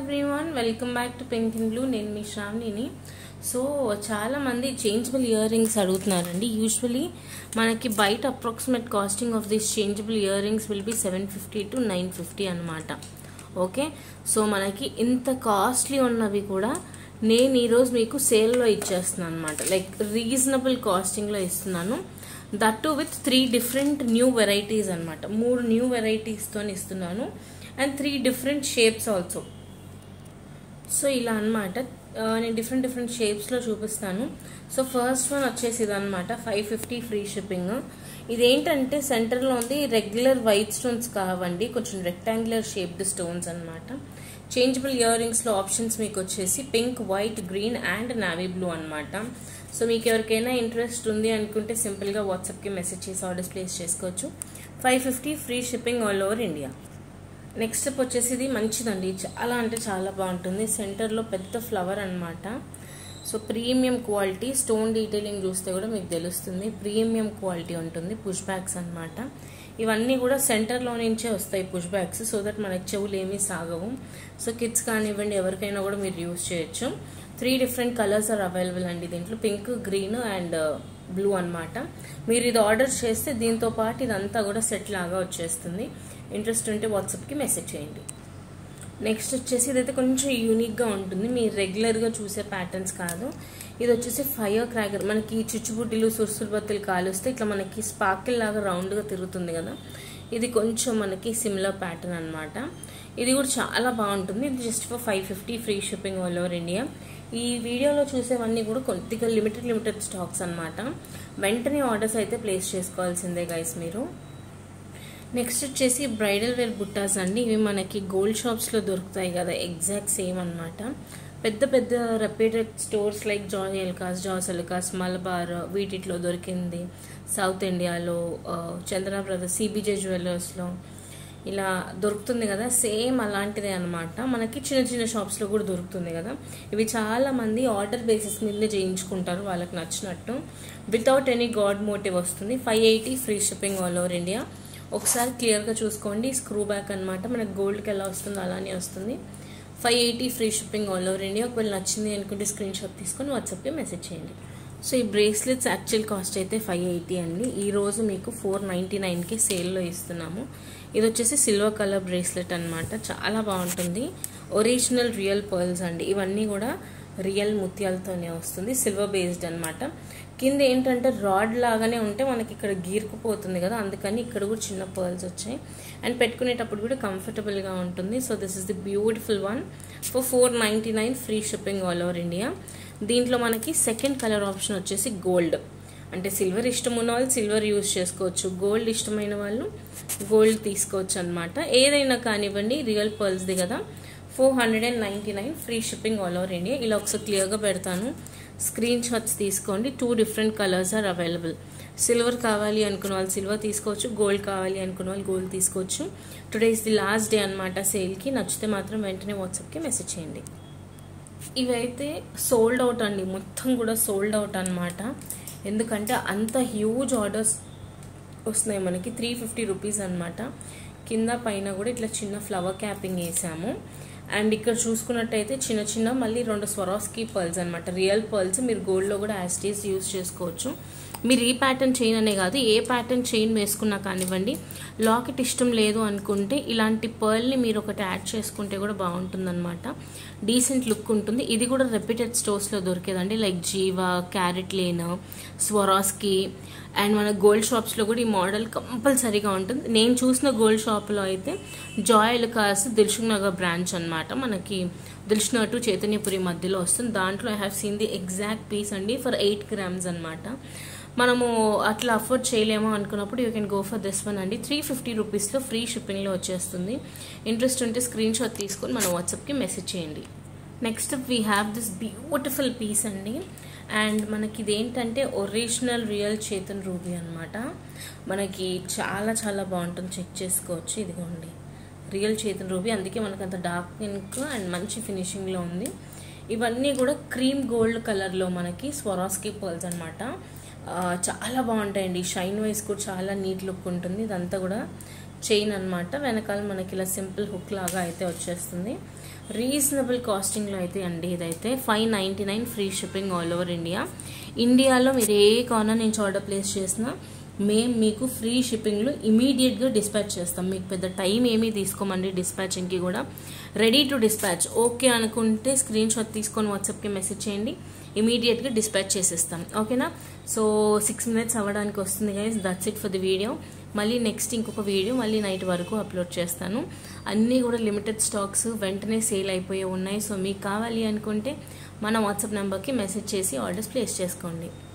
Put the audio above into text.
everyone welcome back to pink and blue నేను మీ శ్రావణిని సో చాలా మంది చేంజబుల్ ఇయర్ రింగ్స్ అడుగుతున్నారండి యూజువలీ మనకి బయట approximate casting of this changeable ear rings will be seven fifty to nine fifty అనమాట ఓకే సో మనకి ఇంత కాస్ట్లీ ఉన్నవి కూడా నేను ఈరోజు మీకు సేల్లో ఇచ్చేస్తున్నాను అనమాట లైక్ రీజనబుల్ కాస్టింగ్లో ఇస్తున్నాను that too with three different new varieties అనమాట మూడు న్యూ వెరైటీస్తో ఇస్తున్నాను and three different shapes also so ఇలా అనమాట నేను డిఫరెంట్ డిఫరెంట్ షేప్స్లో చూపిస్తాను సో ఫస్ట్ వన్ వచ్చేసి ఇదనమాట ఫైవ్ ఫిఫ్టీ ఫ్రీ షిప్పింగ్ ఇదేంటంటే సెంటర్లో ఉంది రెగ్యులర్ వైట్ స్టోన్స్ కావండి కొంచెం రెక్టాంగులర్ షేప్డ్ స్టోన్స్ అనమాట చేంజబుల్ ఇయర్ రింగ్స్లో ఆప్షన్స్ మీకు వచ్చేసి pink white green and navy blue అనమాట సో మీకు ఎవరికైనా ఇంట్రెస్ట్ ఉంది అనుకుంటే సింపుల్గా వాట్సాప్కి మెసేజ్ చేసి ఆర్డర్స్ ప్లేస్ చేసుకోవచ్చు five fifty free shipping all over India next step వచ్చేసి ఇది మంచిదండి చాలా అంటే చాలా బాగుంటుంది సెంటర్లో పెద్ద ఫ్లవర్ అనమాట so premium quality stone detailing చూస్తే కూడా మీకు తెలుస్తుంది ప్రీమియం క్వాలిటీ ఉంటుంది పుష్ బ్యాగ్స్ అనమాట ఇవన్నీ కూడా సెంటర్లో నుంచే వస్తాయి పుష్ బ్యాగ్స్ సో దట్ మనకి చెవులు ఏమీ సాగవు సో కిడ్స్ కానివ్వండి ఎవరికైనా కూడా మీరు యూస్ చేయొచ్చు three different colours are available అండి దీంట్లో పింక్ గ్రీన్ అండ్ బ్లూ అనమాట మీరు ఇది ఆర్డర్ చేస్తే దీంతో పాటు ఇదంతా కూడా సెట్ లాగా వచ్చేస్తుంది ఇంట్రెస్ట్ ఉంటే వాట్సాప్కి మెసేజ్ చేయండి నెక్స్ట్ వచ్చేసి ఇదైతే కొంచెం యూనిక్గా ఉంటుంది మీరు రెగ్యులర్గా చూసే ప్యాటర్న్స్ కాదు ఇది వచ్చేసి ఫైర్ క్రాకర్ మనకి చిచ్చుబుడ్డిలు సుర్సురుబత్తులు కాలుస్తే ఇట్లా మనకి స్పార్కిల్ లాగా రౌండ్గా తిరుగుతుంది కదా ఇది కొంచెం మనకి సిమిలర్ ప్యాటర్న్ అనమాట ఇది కూడా చాలా బాగుంటుంది ఇది just for five fifty free shipping all over India ఈ వీడియోలో చూసేవన్నీ కూడా కొద్దిగా లిమిటెడ్ లిమిటెడ్ స్టాక్స్ అనమాట వెంటనే ఆర్డర్స్ అయితే ప్లేస్ చేసుకోవాల్సిందే గైస్ మీరు నెక్స్ట్ వచ్చేసి బ్రైడల్ వేర్ బుట్టాస్ అండి ఇవి మనకి గోల్డ్ షాప్స్లో దొరుకుతాయి కదా ఎగ్జాక్ట్ సేమ్ అనమాట పెద్ద పెద్ద reputed stores like Joyalukkas Joyalukkas Malabar వీటిలో దొరికింది సౌత్ ఇండియాలో చంద్ర బ్రదర్స్ సిబిజే జ్యువెలర్స్లో ఇలా దొరుకుతుంది కదా సేమ్ అలాంటిదే అనమాట మనకి చిన్న చిన్న షాప్స్లో కూడా దొరుకుతుంది కదా ఇవి చాలా మంది ఆర్డర్ బేసిస్ మీదే చేయించుకుంటారు వాళ్ళకి నచ్చినట్టు వితౌట్ ఎనీ గాడ్ మోటివ్ వస్తుంది five eighty free shipping all over India ఒకసారి క్లియర్గా చూసుకోండి స్క్రూ బ్యాక్ అనమాట మనకు గోల్డ్కి ఎలా వస్తుందో అలానే వస్తుంది five eighty free shipping all over India ఒకవేళ నచ్చింది అనుకుంటే స్క్రీన్ షాట్ తీసుకొని వాట్సాప్కి మెసేజ్ చేయండి సో ఈ బ్రేస్లెట్స్ యాక్చువల్ కాస్ట్ అయితే ఫైవ్ ఎయిటీ అండి ఈరోజు మీకు ఫోర్ నైంటీ నైన్కి సేల్లో ఇస్తున్నాము ఇది వచ్చేసి సిల్వర్ కలర్ బ్రేస్లెట్ అనమాట చాలా బాగుంటుంది ఒరిజినల్ రియల్ పర్ల్స్ అండి ఇవన్నీ కూడా రియల్ ముత్యాలతోనే వస్తుంది సిల్వర్ బేస్డ్ అనమాట కింద ఏంటంటే రాడ్ లాగానే ఉంటే మనకి ఇక్కడ గీరుకుపోతుంది కదా అందుకని ఇక్కడ కూడా చిన్న పర్ల్స్ వచ్చాయి అండ్ పెట్టుకునేటప్పుడు కూడా కంఫర్టబుల్గా ఉంటుంది so this is the beautiful one for four ninety nine free shipping all over India దీంట్లో మనకి సెకండ్ కలర్ ఆప్షన్ వచ్చేసి గోల్డ్ అంటే సిల్వర్ ఇష్టం ఉన్న వాళ్ళు సిల్వర్ యూజ్ చేసుకోవచ్చు గోల్డ్ ఇష్టమైన వాళ్ళు గోల్డ్ తీసుకోవచ్చు అనమాట ఏదైనా కానివ్వండి రియల్ పర్ల్స్ది కదా four hundred and ninety nine free shipping all over India ఇలా ఒకసారి క్లియర్గా పెడతాను స్క్రీన్ షాట్స్ తీసుకోండి two different colours are available silver కావాలి అనుకున్న వాళ్ళు సిల్వర్ తీసుకోవచ్చు గోల్డ్ కావాలి అనుకున్న వాళ్ళు గోల్డ్ తీసుకోవచ్చు today is the last day అనమాట సేల్కి నచ్చితే మాత్రం వెంటనే వాట్సాప్కి మెసేజ్ చేయండి ఇవైతే సోల్డ్ అవుట్ అండి మొత్తం కూడా సోల్డ్ అవుట్ అనమాట ఎందుకంటే అంత హ్యూజ్ ఆర్డర్స్ వస్తున్నాయి మనకి త్రీ ఫిఫ్టీ రూపీస్ అనమాట కింద పైన కూడా ఇట్లా చిన్న ఫ్లవర్ క్యాపింగ్ వేసాము అండ్ ఇక్కడ చూసుకున్నట్టయితే చిన్న చిన్న మళ్ళీ రెండు స్వరాస్కి పర్ల్స్ అనమాట రియల్ పర్ల్స్ మీరు గోల్డ్లో కూడా యాస్టీస్ యూస్ చేసుకోవచ్చు మీరు ఈ ప్యాటర్న్ చైన్ అనే కాదు ఏ ప్యాటర్న్ చైన్ వేసుకున్నా కానివ్వండి లాకెట్ ఇష్టం లేదు అనుకుంటే ఇలాంటి పర్ల్ని మీరు ఒకటి యాడ్ చేసుకుంటే కూడా బాగుంటుందన్నమాట డీసెంట్ లుక్ ఉంటుంది ఇది కూడా రెప్యూటెడ్ స్టోర్స్లో దొరికేదండి like Giva CaratLane Swarovski and మన గోల్డ్ షాప్స్లో కూడా ఈ మోడల్ కంపల్సరీగా ఉంటుంది నేను చూసిన గోల్డ్ షాప్లో అయితే Joyalukkas Dilsukhnagar branch అనమాట మనకి దిల్షుక్ టు చైతన్యపురి మధ్యలో వస్తుంది దాంట్లో I have seen the exact piece అండి ఫర్ ఎయిట్ గ్రామ్స్ అనమాట మనము అట్లా అఫోర్డ్ చేయలేమో అనుకున్నప్పుడు you can go for this one అండి త్రీ ఫిఫ్టీ రూపీస్లో ఫ్రీ షిప్పింగ్లో వచ్చేస్తుంది ఇంట్రెస్ట్ ఉంటే స్క్రీన్ షాట్ తీసుకొని మన వాట్సాప్కి మెసేజ్ చేయండి next we have this beautiful piece అండి అండ్ మనకి ఇదేంటంటే ఒరిజినల్ రియల్ చేతన్ రూబీ అనమాట మనకి చాలా చాలా బాగుంటుంది చెక్ చేసుకోవచ్చు ఇదిగోండి రియల్ చేతన్ రూబీ అందుకే మనకు అంత డార్క్ పింక్ అండ్ మంచి ఫినిషింగ్లో ఉంది ఇవన్నీ కూడా క్రీమ్ గోల్డ్ కలర్లో మనకి స్వరాస్కి పర్ల్స్ అనమాట చాలా బాగుంటాయండి షైన్ వైస్ కూడా చాలా నీట్ లుక్ ఉంటుంది ఇదంతా కూడా చైన్ అనమాట వెనకాల మనకి ఇలా సింపుల్ హుక్ లాగా అయితే వచ్చేస్తుంది రీజనబుల్ కాస్టింగ్లో అయితే అండి ఇదైతే five ninety nine free shipping all over India ఇండియాలో మీరు ఏ కార్నర్ నుంచి ఆర్డర్ ప్లేస్ చేసినా మేము మీకు ఫ్రీ షిప్పింగ్లో ఇమీడియట్గా డిస్పాచ్ చేస్తాం మీకు పెద్ద టైం ఏమీ తీసుకోమండి డిస్పాచింగ్కి కూడా రెడీ టు డిస్పాచ్ ఓకే అనుకుంటే స్క్రీన్ షాట్ తీసుకొని వాట్సాప్కి మెసేజ్ చేయండి ఇమీడియట్గా డిస్పాచ్ చేసేస్తాం ఓకేనా సో సిక్స్ మినిట్స్ అవ్వడానికి వస్తుంది guys that's it for the video మళ్ళీ నెక్స్ట్ ఇంకొక వీడియో మళ్ళీ నైట్ వరకు అప్లోడ్ చేస్తాను అన్నీ కూడా లిమిటెడ్ స్టాక్స్ వెంటనే సేల్ అయిపోయి ఉన్నాయి సో మీకు కావాలి అనుకుంటే మన వాట్సాప్ నెంబర్కి మెసేజ్ చేసి ఆర్డర్స్ ప్లేస్ చేసుకోండి